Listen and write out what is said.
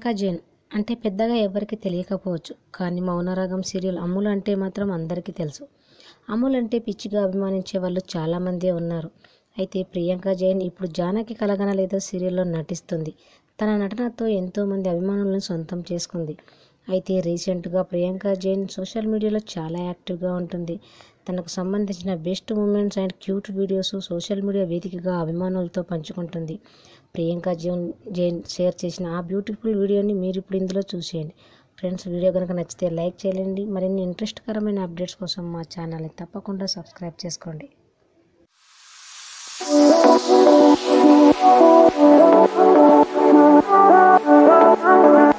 ప్రియాంక జైన్ అంటే పెద్దగా ఎవరికి తెలియకపోవచ్చు కానీ మౌనరాగం సీరియల్ అమ్ములు అంటే మాత్రం అందరికీ తెలుసు అమ్ములు అంటే పిచ్చిగా అభిమానించే వాళ్ళు చాలామందే ఉన్నారు అయితే ప్రియాంక జైన్ ఇప్పుడు జానకి కలగనలేదో సీరియల్లో నటిస్తుంది తన నటనతో ఎంతోమంది అభిమానులను సొంతం చేసుకుంది అయితే రీసెంట్గా ప్రియాంక జైన్ సోషల్ మీడియాలో చాలా యాక్టివ్గా ఉంటుంది తనకు సంబంధించిన best moments and cute videos social media వేదికగా అభిమానులతో పంచుకుంటుంది ప్రియాంక జైన్ జైన్ షేర్ చేసిన ఆ బ్యూటిఫుల్ వీడియోని మీరు ఇప్పుడు ఇందులో చూసేయండి ఫ్రెండ్స్ వీడియో కనుక నచ్చితే లైక్ చేయండి మరిన్ని ఇంట్రెస్ట్కరమైన అప్డేట్స్ కోసం మా ఛానల్ని తప్పకుండా సబ్స్క్రైబ్ చేసుకోండి Thank you.